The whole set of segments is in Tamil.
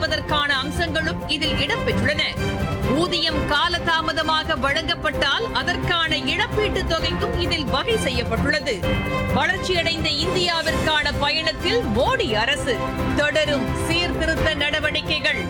வழங்குவதற்கான அம்சங்களும் இதில் இடம்பெற்றுள்ளன ஊதியம் காலதாமதமாக வழங்கப்பட்டால் அதற்கான இழப்பீட்டுத் தொகைக்கும் இதில் வகை செய்யப்பட்டுள்ளது வளர்ச்சியடைந்த இந்தியாவிற்கான பயணத்தில் மோடி அரசு தொடரும் சீர்திருத்த நடவடிக்கைகள்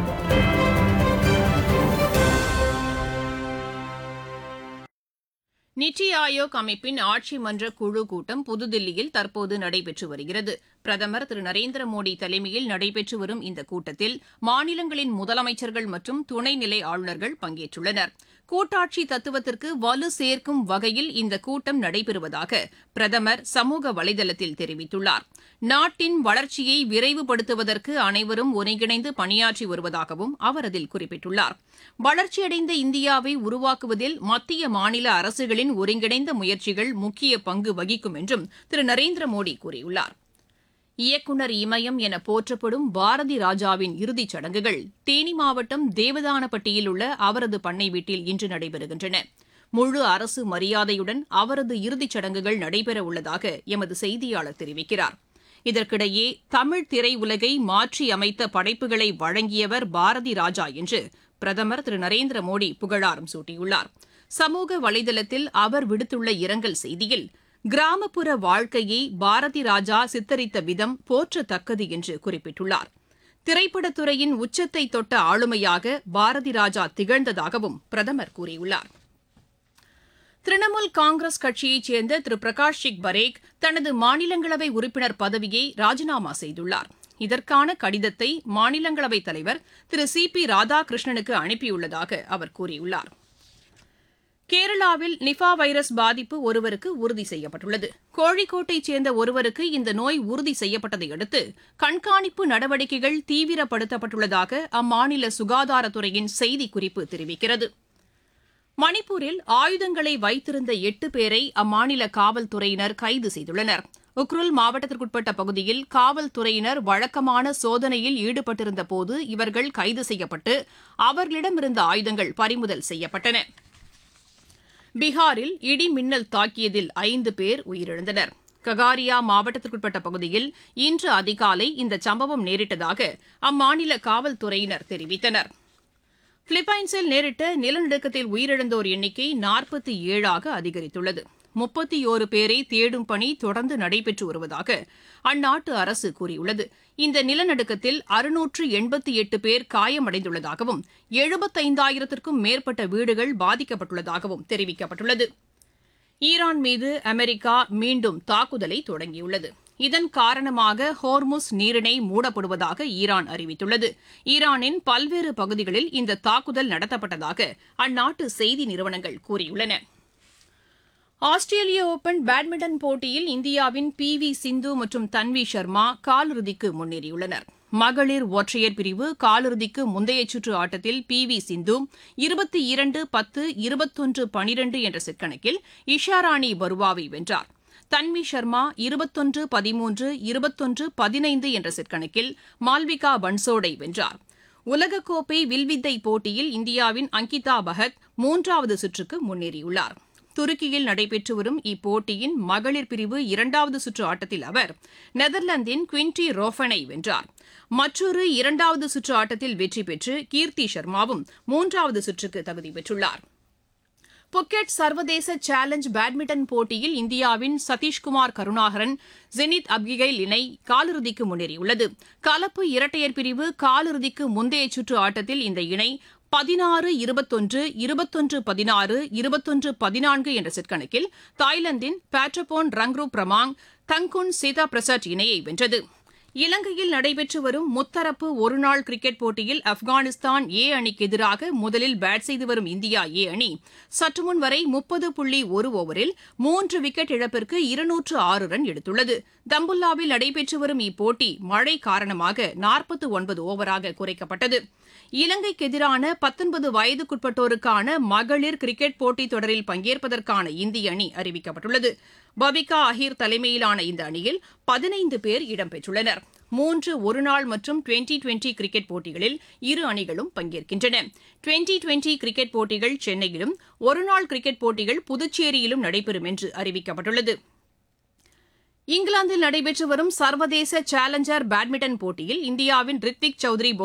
நித்தி ஆயோக் அமைப்பின் ஆட்சி மன்ற குழு கூட்டம் புதுதில்லியில் தற்போது நடைபெற்று வருகிறது பிரதமர் திரு நரேந்திர மோடி தலைமையில் நடைபெற்று வரும் இந்த கூட்டத்தில் மாநிலங்களின் முதலமைச்சர்கள் மற்றும் துணைநிலை ஆளுநர்கள் பங்கேற்றுள்ளனர் கூட்டாட்சி தத்துவத்திற்கு வலு சேர்க்கும் வகையில் இந்த கூட்டம் நடைபெறுவதாக பிரதமர் சமூக வலைதளத்தில் தெரிவித்துள்ளார் நாட்டின் வளர்ச்சியை விரைவுபடுத்துவதற்கு அனைவரும் ஒருங்கிணைந்து பணியாற்றி வருவதாகவும் அவர் அதில் குறிப்பிட்டுள்ளார் வளர்ச்சியடைந்த இந்தியாவை உருவாக்குவதில் மத்திய மாநில அரசுகளின் ஒருங்கிணைந்த முயற்சிகள் முக்கிய பங்கு வகிக்கும் என்றும் திரு நரேந்திர மோடி கூறியுள்ளார் இயக்குநர் இமயம் என போற்றப்படும் பாரதி ராஜாவின் இறுதிச் சடங்குகள் தேனி மாவட்டம் தேவதானப்பட்டியில் உள்ள அவரது பண்ணை வீட்டில் இன்று நடைபெறுகின்றன முழு அரசு மரியாதையுடன் அவரது இறுதிச் சடங்குகள் நடைபெற உள்ளதாக எமது செய்தியாளர் தெரிவிக்கிறார் இதற்கிடையே தமிழ் திரையுலகை மாற்றியமைத்த படைப்புகளை வழங்கியவர் பாரதி ராஜா என்று பிரதமர் திரு நரேந்திர மோடி புகழாரம் சூட்டியுள்ளார் சமூக வலைதளத்தில் அவர் விடுத்துள்ள இரங்கல் செய்தியில் கிராமப்புற வாழ்க்கையை பாரதி ராஜா சித்தரித்த விதம் போற்றத்தக்கது என்று குறிப்பிட்டுள்ளார் திரைப்படத்துறையின் உச்சத்தை தொட்ட ஆளுமையாக பாரதி ராஜா திகழ்ந்ததாகவும் பிரதமர் கூறியுள்ளார் திரிணாமுல் காங்கிரஸ் கட்சியைச் சேர்ந்த திரு பிரகாஷ் சிங் பரேக் தனது மாநிலங்களவை உறுப்பினர் பதவியை ராஜினாமா செய்துள்ளார் இதற்கான கடிதத்தை மாநிலங்களவைத் தலைவர் திரு சி பி ராதாகிருஷ்ணனுக்கு அனுப்பியுள்ளதாக அவர் கூறியுள்ளார் கேரளாவில் நிஃபா வைரஸ் பாதிப்பு ஒருவருக்கு உறுதி செய்யப்பட்டுள்ளது கோழிக்கோட்டைச் சேர்ந்த ஒருவருக்கு இந்த நோய் உறுதி செய்யப்பட்டதை அடுத்து கண்காணிப்பு நடவடிக்கைகள் தீவிரப்படுத்தப்பட்டுள்ளதாக அம்மாநில சுகாதாரத்துறையின் செய்திக்குறிப்பு தெரிவிக்கிறது மணிப்பூரில் ஆயுதங்களை வைத்திருந்த எட்டு பேரை அம்மாநில காவல்துறையினர் கைது செய்துள்ளனர் உக்ருல் மாவட்டத்திற்குட்பட்ட பகுதியில் காவல்துறையினர் வழக்கமான சோதனையில் ஈடுபட்டிருந்த போது இவர்கள் கைது செய்யப்பட்டு அவர்களிடமிருந்த ஆயுதங்கள் பறிமுதல் செய்யப்பட்டன பீகாரில் இடி மின்னல் தாக்கியதில் ஐந்து பேர் உயிரிழந்தனர் ககாரியா மாவட்டத்திற்குட்பட்ட பகுதியில் இன்று அதிகாலை இந்த சம்பவம் நேரிட்டதாக அம்மாநில காவல்துறையினர் தெரிவித்தனர் பிலிப்பைன்ஸில் நேரிட்ட நிலநடுக்கத்தில் உயிரிழந்தோர் எண்ணிக்கை நாற்பத்தி ஏழாக அதிகரித்துள்ளது முப்பத்தி ஓரு பேரை தேடும் பணி தொடர்ந்து நடைபெற்று வருவதாக அந்நாட்டு அரசு கூறியுள்ளது இந்த நிலநடுக்கத்தில் அறுநூற்று எண்பத்தி எட்டு பேர் காயமடைந்துள்ளதாகவும் எழுபத்தைந்தாயிரத்திற்கும் மேற்பட்ட வீடுகள் பாதிக்கப்பட்டுள்ளதாகவும் தெரிவிக்கப்பட்டுள்ளது ஈரான் மீது அமெரிக்கா மீண்டும் தாக்குதலை தொடங்கியுள்ளது இதன் காரணமாக ஹோர்முஸ் நீரிணை மூடப்படுவதாக ஈரான் அறிவித்துள்ளது ஈரானின் பல்வேறு பகுதிகளில் இந்த தாக்குதல் நடத்தப்பட்டதாக அந்நாட்டு செய்தி நிறுவனங்கள் கூறியுள்ளன ஆஸ்திரேலிய ஓபன் பேட்மிண்டன் போட்டியில் இந்தியாவின் பி வி சிந்து மற்றும் தன்வி சர்மா காலிறுதிக்கு முன்னேறியுள்ளனர் மகளிர் ஒற்றையர் பிரிவு காலிறுதிக்கு முந்தைய சுற்று ஆட்டத்தில் பி வி சிந்து இருபத்தி இரண்டு பத்து இருபத்தொன்று பனிரெண்டு என்ற செட் கணக்கில் இஷாராணி பருவாவை வென்றார் தன்வி சர்மா இருபத்தொன்று பதிமூன்று இருபத்தொன்று பதினைந்து என்ற செட் கணக்கில் மால்விகா பன்சோடை வென்றார் உலகக்கோப்பை வில்வித்தை போட்டியில் இந்தியாவின் அங்கிதா பகத் மூன்றாவது சுற்றுக்கு முன்னேறியுள்ளார் துருக்கியில் நடைபெற்று வரும் இப்போட்டியின் மகளிர் பிரிவு இரண்டாவது சுற்று ஆட்டத்தில் அவர் நெதர்லாந்தின் குவின்டி ரோஃபனை வென்றார் மற்றொரு இரண்டாவது சுற்று ஆட்டத்தில் வெற்றி பெற்று கீர்த்தி சர்மாவும் மூன்றாவது சுற்றுக்கு தகுதி பெற்றுள்ளார் புக்கெட் சர்வதேச சேலஞ்ச் பேட்மிண்டன் போட்டியில் இந்தியாவின் சதீஷ்குமார் கருணாகரன் ஜெனித் அப்கிகைல் இணை காலிறுதிக்கு முன்னேறியுள்ளது கலப்பு இரட்டையர் பிரிவு காலிறுதிக்கு முந்தைய சுற்று ஆட்டத்தில் இந்த இணை பதினாறு இருபத்தொன்று இருபத்தொன்று பதினாறு இருபத்தொன்று பதினான்கு என்ற செட் கணக்கில் தாய்லாந்தின் பேட்ரபோன் ரங்ரு பிரமாங் தங்குன் சீதா பிரசாத் இணையை வென்றது இலங்கையில் நடைபெற்று வரும் முத்தரப்பு ஒருநாள் கிரிக்கெட் போட்டியில் ஆப்கானிஸ்தான் ஏ அணிக்கு எதிராக முதலில் பேட் செய்து வரும் இந்தியா ஏ அணி சற்றுமுன் வரை முப்பது புள்ளி ஒரு ஓவரில் மூன்று விக்கெட் இழப்பிற்கு இருநூற்று ஆறு ரன் எடுத்துள்ளது தம்புல்லாவில் நடைபெற்று வரும் இப்போட்டி மழை காரணமாக நாற்பத்து ஒன்பது ஓவராக குறைக்கப்பட்டது இலங்கைக்கு எதிரான பத்தொன்பது வயதுக்குட்பட்டோருக்கான மகளிர் கிரிக்கெட் போட்டித் தொடரில் பங்கேற்பதற்கான இந்திய அணி அறிவிக்கப்பட்டுள்ளது பபிகா அஹீர் தலைமையிலான இந்த அணியில் பதினைந்து பேர் இடம்பெற்றுள்ளனர் மூன்று ஒருநாள் மற்றும் டுவெண்டி டுவெண்டி கிரிக்கெட் போட்டிகளில் இரு அணிகளும் பங்கேற்கின்றன டுவெண்டி டுவெண்டி கிரிக்கெட் போட்டிகள் சென்னையிலும் ஒருநாள் கிரிக்கெட் போட்டிகள் புதுச்சேரியிலும் நடைபெறும் என்று அறிவிக்கப்பட்டுள்ளது இங்கிலாந்தில் நடைபெற்று வரும் சர்வதேச சேலஞ்சர் பேட்மிண்டன் போட்டியில் இந்தியாவின் ரித்விக் சௌத்ரி